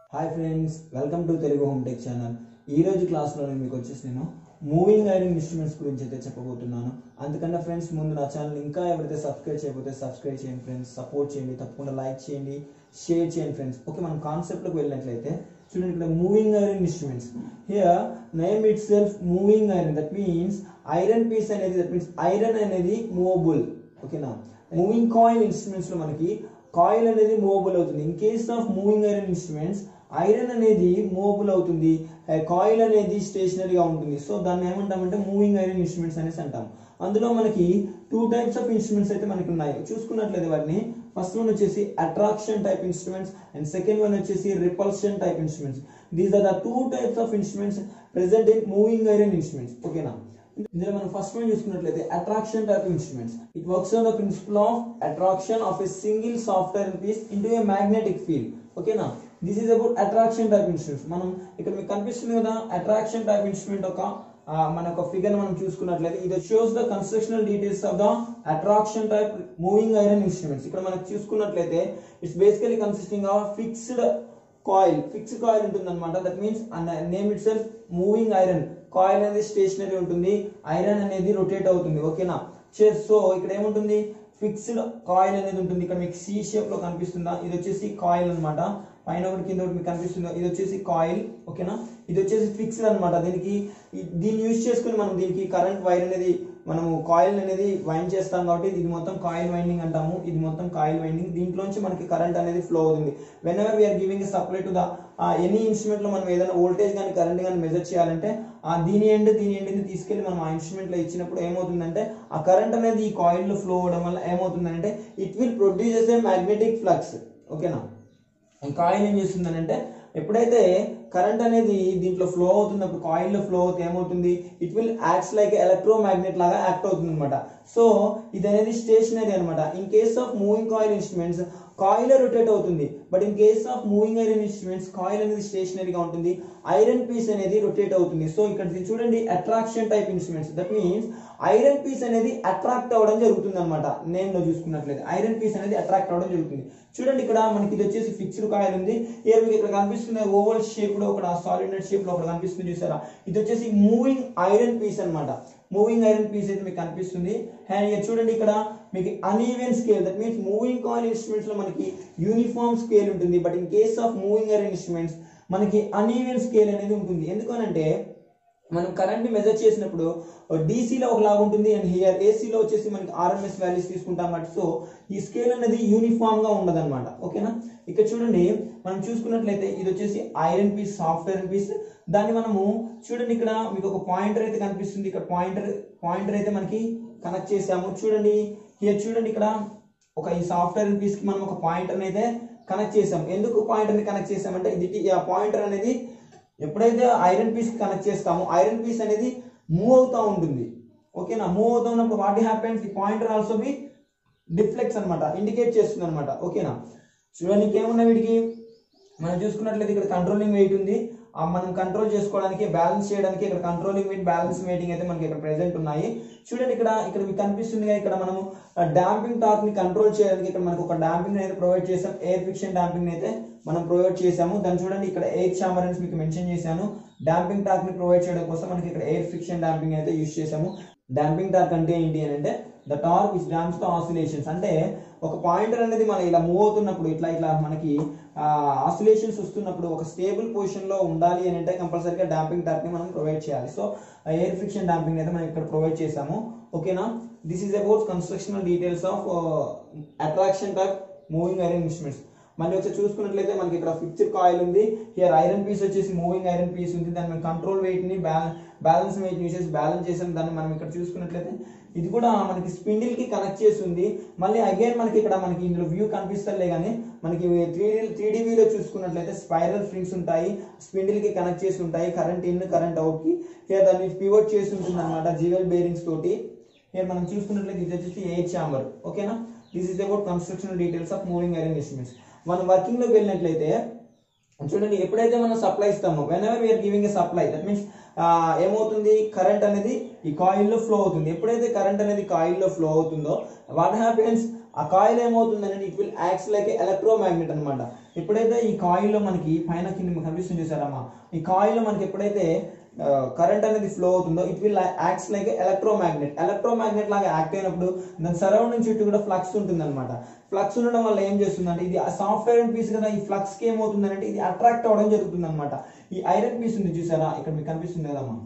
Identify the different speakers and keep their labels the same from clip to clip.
Speaker 1: Hi friends welcome to Telugu home tech channel ఈ రోజు క్లాస్లో నేను మీకు వచ్చేసి నేను మూవింగ్ ఐరన్ ఇన్స్ట్రుమెంట్స్ గురించి అయితే చెప్పబోతున్నాను అందుకన్నా ఫ్రెండ్స్ ముందు నా ఛానల్ ఇంకా ఎవరైతే సబ్స్క్రైబ్ చేయకపోతే సబ్స్క్రైబ్ చేయండి ఫ్రెండ్స్ సపోర్ట్ చేయండి తప్పకుండా లైక్ చేయండి షేర్ చేయండి ఫ్రెండ్స్ ఓకే మనం కాన్సెప్ట్లోకి వెళ్ళినట్లయితే చూడండి ఇక్కడ moving iron instruments here name itself moving iron that means iron piece అనేది దట్ మీన్స్ ఐరన్ అనేది మూవబుల్ ఓకేనా మూవింగ్ కాయిల్ ఇన్స్ట్రుమెంట్స్ లో మనకి కాయిల్ అనేది మూవబుల్ అవుతుంది in case of moving iron instruments iron అనేది మూవబుల్ అవుతుంది కాయిల్ అనేది స్టేషనరీగా ఉంటుంది సో దాన్ని ఏమంటామంటే మూవింగ్ ఐరన్ ఇన్స్ట్రుమెంట్స్ అనేసి అంటాం అందులో మనకి టూ టైప్స్ ఆఫ్ ఇన్స్ట్రుమెంట్స్ అయితే మనకి ఉన్నాయి చూసుకున్నట్లయితే వాటిని ఫస్ట్ వన్ వచ్చేసి attraction type instruments and second one వచ్చేసి repulsion type instruments these are the two types of instruments present in moving iron instruments ఓకేనా ఇందులో మనం ఫస్ట్ వన్ చూసుకున్నట్లయితే attraction type instruments it works on the principle of attraction of a single software piece into a magnetic field ఓకేనా this is about attraction type instruments మనం ఇక్కడ మీకు కనిపిస్తుంది కదా అట్రాక్షన్ టైప్ ఇన్స్ట్రుమెంట్ ఒక ఆ, మన ఒక ఫిగర్ మనం చూసుకున్నట్లయితే ఇది shows the constructional details of the attraction type moving iron instruments ఇక్కడ మనకు చూసుకున్నట్లయితే it's basically consisting of fixed coil fixed coil ఉంటుంది అనమాట that means name itself moving iron coil అనేది స్టేషనరీ ఉంటుంది ఐరన్ అనేది రొటేట్ అవుతుంది ఓకేనా సో ఇక్కడ ఏముంటుంది ఫిక్స్డ్ కాయిల్ అనేది ఉంటుంది ఇక్కడ మీకు సి షేప్ లో కనిపిస్తుందా ఇది వచ్చేసి కాయిల్ అన్నమాట పైన ఒకటి కింద ఒకటి మీకు కనిపిస్తుందా ఇది వచ్చేసి కాయిల్ ఓకేనా ఇది వచ్చేసి ఫిక్స్డ్ అన్నమాట దీనికి ఈ- దీన్ని యూజ్ చేసుకుని మనం దీనికి కరెంట్ వైర్ అనేది మనము కాయిల్ అనేది వైండ్ చేస్తాం కాబట్టి ఇది మొత్తం కాయిల్ వైండింగ్ అంటాము ఇది మొత్తం కాయిల్ వైండింగ్ దీంట్లోంచి మనకి కరెంట్ అనేది ఫ్లో అవుతుంది whenever we are giving supply to the any instrument లో మనం ఏదైనా వోల్టేజ్ కానీ కరెంట్ కానీ మెజర్ చేయాలంటే ఆ దీని ఎండ్ దీని ఎండ్ తీసుకెళ్లి మనం ఆ ఇన్స్ట్రుమెంట్ లో ఇచ్చినప్పుడు ఏమవుతుందంటే ఆ కరెంట్ అనేది ఈ కాయిల్ లో ఫ్లో అవడం వల్ల ఏమవుతుందంటే it will produce a magnetic flux ఓకేనా ఈ కాయిల్ ఏం చేస్తుందనంటే ఎప్పుడైతే కరెంట్ అనేది దీంట్లో ఫ్లో అవుతున్నప్పుడు కాయిల్ లో ఫ్లో అవుతే ఏమవుతుంది it will acts like electromagnet లాగా యాక్ట్ అవుతుంది అనమాట సో ఇది అనేది స్టేషనరీ అనమాట in case of moving coil instruments coil rotate అవుతుంది but in case of moving iron instruments coil అనేది స్టేషనరీగా ఉంటుంది ఐరన్ పీస్ అనేది రొటేట్ అవుతుంది సో ఇక్కడ ఇది చూడండి attraction type instruments that means iron piece అనేది అట్రాక్ట్ అవ్వడం జరుగుతుంది అనమాట నేమ్ లో చూసుకున్నట్లయితే ఐరన్ పీస్ అనేది అట్రాక్ట్ అవ్వడం జరుగుతుంది చూడండి ఇక్కడ మనకి ఇది వచ్చేసి ఫిక్స్డ్ కాయిల్ ఉంది ఇక్కడ మీకు ఇక్కడ కనిపిస్తుంది ఓవల్ షేప్ లో ఒక సాలిడ్ నెట్ షేప్ లో ఒకటి కనిపిస్తుంది చూసారా ఇది వచ్చేసి మూవింగ్ ఐరన్ పీస్ అన్నమాట మూవింగ్ ఐరన్ పీస్ అయితే మీకు కనిపిస్తుంది అండ్ ఇక్కడ చూడండి ఇక్కడ మీకు uneven scale that means moving coil instruments లో మనకి యూనిఫామ్ స్కేల్ ఉంటుంది but in case of moving iron instruments మనకి అన్ఈవెన్ స్కేల్ అనేది ఉంటుంది ఎందుకనంటే మనం కరెంట్ ని మెజర్ చేసినప్పుడు డీసీలో ఒకలాగా ఉంటుంది అండ్ హియర్ ఏసీలో వచ్చేసి మనకి ఆర్ఎంఎస్ వాల్యూస్ తీసుకుంటాం కాబట్టి సో ఈ స్కేల్ అనేది యూనిఫామ్ గా ఉండదు అనమాట ఓకేనా ఇక్కడ చూడండి మనం చూసుకున్నట్లయితే ఇది వచ్చేసి ఐరన్ పీస్ సాఫ్ట్వేర్ పీస్ దాన్ని మనము చూడండి ఇక్కడ మీకు ఒక పాయింటర్ అయితే కనిపిస్తుంది ఇక్కడ పాయింటర్ పాయింటర్ అయితే మనకి కనెక్ట్ చేసాము చూడండి హియర్ చూడండి ఇక్కడ ఒక ఈ సాఫ్ట్వేర్ పీస్ కి మనం ఒక పాయింటర్ అయితే కనెక్ట్ చేసాం ఎందుకు పాయింటర్ ని కనెక్ట్ చేసామంటే ఇది ఆ పాయింటర్ అనేది ఎప్పుడైతే ఐరన్ పీస్ కనెక్ట్ చేస్తామో ఐరన్ పీస్ అనేది మూవ్ అవుతూ ఉంటుంది ఓకేనా మూవ్ అవుతూ ఉన్నప్పుడు వాట్ హ్యాపెన్స్ ఈ పాయింటర్ ఆల్సో బి డిఫ్లెక్ట్స్ అనమాట ఇండికేట్ చేస్తుంది అనమాట ఓకేనా చూడండి ఇంకేమున్నాయి వీటికి మనం చూసుకున్నట్లయితే ఇక్కడ కంట్రోలింగ్ వెయిట్ ఉంది ఆ మనం కంట్రోల్ చేసుకోవడానికి బ్యాలెన్స్ చేయడానికి ఇక్కడ కంట్రోలింగ్ వెయిట్ బ్యాలెన్స్ వెయిటింగ్ అయితే మనకి ఇక్కడ ప్రెసెంట్ ఉన్నాయి చూడండి ఇక్కడ ఇక్కడ మీకు కనిపిస్తుంది కదా ఇక్కడ మనము డాంపింగ్ టార్క్ ని కంట్రోల్ చేయడానికి ఇక్కడ మనకు ఒక డాంపింగ్ అయితే ప్రొవైడ్ చేసాం ఎయిర్ ఫిక్షన్ డాంపింగ్ అయితే మనం ప్రొవైడ్ చేసాము దాన్ని చూడండి ఇక్కడ ఎయిర్ చాంబర్ అని మీకు మెన్షన్ చేశాను డాంపింగ్ టార్క్ ని ప్రొవైడ్ చేయడం కోసం మనకి ఇక్కడ ఎయిర్ ఫిక్షన్ డాంపింగ్ అయితే యూస్ చేసాము డాంపింగ్ టార్క్ అంటే ఏంటి అని అంటే the torque which damps the oscillations అంటే ఒక పాయింటర్ అనేది మనం ఇలా మూవ్ అవుతున్నప్పుడు ఇట్లా ఇట్లా మనకి ఆసిలేషన్స్ వస్తున్నప్పుడు ఒక స్టేబుల్ పొజిషన్ లో ఉండాలి అని అంటే కంపల్సరీగా డాంపింగ్ టార్క్ ని మనం ప్రొవైడ్ చేయాలి సో ఎయిర్ ఫిక్షన్ డాంపింగ్ అయితే మనం ఇక్కడ ప్రొవైడ్ చేసాము ఓకేనా this is about constructional details of attraction type moving iron instruments మళ్ళీ వచ్చి చూసుకున్నట్లయితే మనకి ఇక్కడ ఫిక్స్డ్ కాయిల్ ఉంది హియర్ ఐరన్ పీస్ వచ్చేసి మూవింగ్ ఐరన్ పీస్ ఉంది దాన్ని మనం కంట్రోల్ వెయిట్ ని బ్యాలెన్స్ వెయిట్ యూస్ చేసి బ్యాలెన్స్ చేసాం దాన్ని మనం ఇక్కడ చూసుకున్నట్లయితే ఇది కూడా మనకి స్పిండిల్ కి కనెక్ట్ చేసి ఉంది మళ్ళీ అగైన్ మనకి ఇక్కడ మనకి ఇందులో వ్యూ కనిపిస్తలే కానీ మనకి త్రీ త్రీ లో చూసుకున్నట్లయితే స్పైరల్ స్ప్రింగ్స్ ఉంటాయి స్పిండిల్ కి కనెక్ట్ చేసి ఉంటాయి కరెంట్ ఇన్ కరెంట్ అవుట్ కి హియర్ దాన్ని పివోట్ చేసి ఉంటుంది అనమాట జీవెల్ బేరింగ్స్ తోటి హియర్ మనం చూసుకున్నట్లయితే ఇది వచ్చేసి ఎయిర్ చాంబర్ ఓకేనా this is about construction details of moving iron instruments మనం వర్కింగ్ లోకి వెళ్ళినట్లయితే చూడండి ఎప్పుడైతే మనం సప్లై ఇస్తామో whenever we are giving a supply that means ఏమవుతుంది కరెంట్ అనేది ఈ కాయిల్ లో ఫ్లో అవుతుంది ఎప్పుడైతే కరెంట్ అనేది కాయిల్ లో ఫ్లో అవుతుందో వాట్ హ్యాపెన్స్ ఆ కాయిల్ ఏమవుతుందంటే it will acts like electromagnet అనమాట ఎప్పుడైతే ఈ కాయిల్లో మనకి పైన కింద కనిపిస్తుంది చూసారమ్మా ఈ కాయిల్లో మనకి ఎప్పుడైతే కరెంట్ అనేది ఫ్లో అవుతుందో it will acts like electromagnet electromagnet లాగా యాక్ట్ అయినప్పుడు దాని సరౌండింగ్ చుట్టూ కూడా ఫ్లక్స్ ఉంటుంది అనమాట ఫ్లక్స్ ఉండడం వల్ల ఏం చేస్తుందంటే ఇది సాఫ్ట్వేర్ అండ్ పీస్ కదా ఈ ఫ్లక్స్ కి ఏమవుతుందంటే ఇది అట్రాక్ట్ అవ్వడం జరుగుతుంది అనమాట ఈ ఐరన్ పీస్ ఉంది చూసారా ఇక్కడ మీకు కనిపిస్తుంది కదమ్మా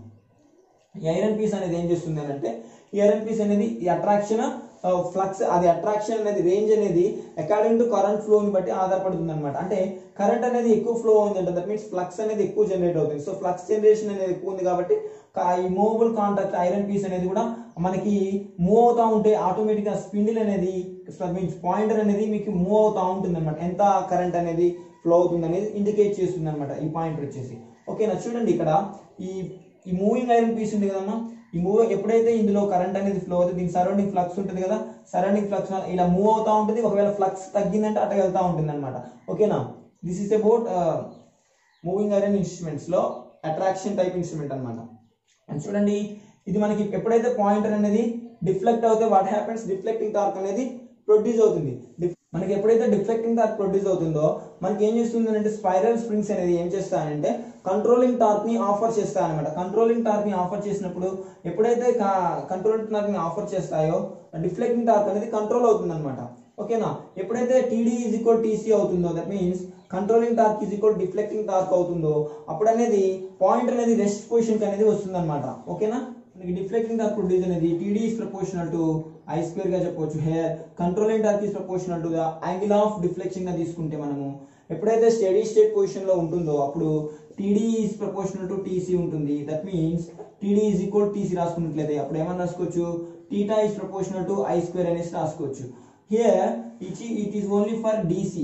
Speaker 1: ఈ ఐరన్ పీస్ అనేది ఏం చేస్తుంది అని అంటే ఈ ఐరన్ పీస్ అనేది ఈ అట్రాక్షన్ ఫ్లక్స్ అది అట్రాక్షన్ అనేది రేంజ్ అనేది అకార్డింగ్ టు కరెంట్ ఫ్లో ని బట్టి ఆధారపడుతుంది అనమాట అంటే కరెంట్ అనేది ఎక్కువ ఫ్లో ఉందంటే దట్ మీన్స్ ఫ్లక్స్ అనేది ఎక్కువ జనరేట్ అవుతుంది సో ఫ్లక్స్ జనరేషన్ అనేది ఎక్కువ ఉంది కాబట్టి కా- ఈ మూవబుల్ కాంటాక్ట్ ఐరన్ పీస్ అనేది కూడా మనకి మూవ్ అవుతా ఉంటే ఆటోమేటిక్ గా స్పిండిల్ అనేది మీన్స్ పాయింటర్ అనేది మీకు మూవ్ అవుతా ఉంటుంది అనమాట ఎంత కరెంట్ అనేది ఫ్లో అవుతుంది అనేది ఇండికేట్ చేస్తుంది అనమాట ఈ పాయింటర్ వచ్చేసి ఓకేనా చూడండి ఇక్కడ ఈ ఈ మూవింగ్ ఐరన్ పీస్ ఉంది కదమ్మా ఈ మూవ్ ఎప్పుడైతే ఇందులో కరెంట్ అనేది ఫ్లో అవుతుంది దీని సరౌండింగ్ ఫ్లక్స్ ఉంటుంది కదా సరౌండింగ్ ఫ్లక్స్ ఇలా మూవ్ అవుతా ఉంటుంది ఒకవేళ ఫ్లక్స్ తగ్గిందంటే అట్లా వెళ్తా ఉంటుంది అనమాట ఓకేనా this is about moving iron instruments లో అట్రాక్షన్ టైప్ ఇన్స్ట్రుమెంట్ అనమాట అండ్ చూడండి ఇది మనకి ఎప్పుడైతే పాయింటర్ అనేది డిఫ్లెక్ట్ అవుతే వాట్ హ్యాపెన్స్ డిఫ్లెక్టింగ్ టార్క్ అనేది ప్రొడ్యూస్ అవుతుంది Dif- మనకి ఎప్పుడైతే డిఫ్లెక్టింగ్ టార్క్ ప్రొడ్యూస్ అవుతుందో మనకి ఏం చేస్తుంది అంటే స్పైరల్ స్ప్రింగ్స్ అనేది ఏం చేస్తాయంటే కంట్రోలింగ్ టార్క్ ని ఆఫర్ చేస్తాయన్నమాట కంట్రోలింగ్ టార్క్ ని ఆఫర్ చేసినప్పుడు ఎప్పుడైతే కంట్రోలింగ్ టార్క్ ని ఆఫర్ చేస్తాయో డిఫ్లెక్టింగ్ టార్క్ అనేది కంట్రోల్ అవుతుంది అనమాట ఓకేనా ఎప్పుడైతే టీడీ ఈజ్ ఈక్వల్ టీసీ అవుతుందో that means controlling torque is equal deflecting torque అవుతుందో అప్పుడు అనేది పాయింట్ అనేది రెస్ట్ పొజిషన్ అనేది వస్తుంది అనమాట ఓకేనా మనకి డిఫ్లెక్టింగ్ టార్క్ ప్రొడ్యూస్ అనేది TD is proportional to I square గా చెప్పొచ్చు here controlling torque is proportional to the angle of deflection గా తీసుకుంటే మనము ఎప్పుడైతే స్టడీ స్టేట్ పొజిషన్ లో ఉంటుందో అప్పుడు TD is proportional to TC ఉంటుంది that means TD is equal TC రాసుకున్నట్లయితే అప్పుడు ఏమని రాసుకోవచ్చు theta is proportional to I square అనేసి రాసుకోవచ్చు here it it is only for DC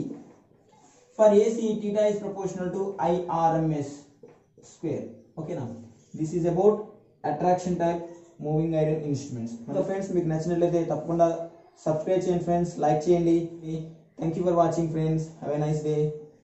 Speaker 1: For AC, theta is proportional to IRMS square. Okay now, this is about attraction type moving iron instruments so friends మీకు నచ్చినట్లయితే తప్పకుండా subscribe చేయండి friends like చేయండి thank you for watching friends have a nice day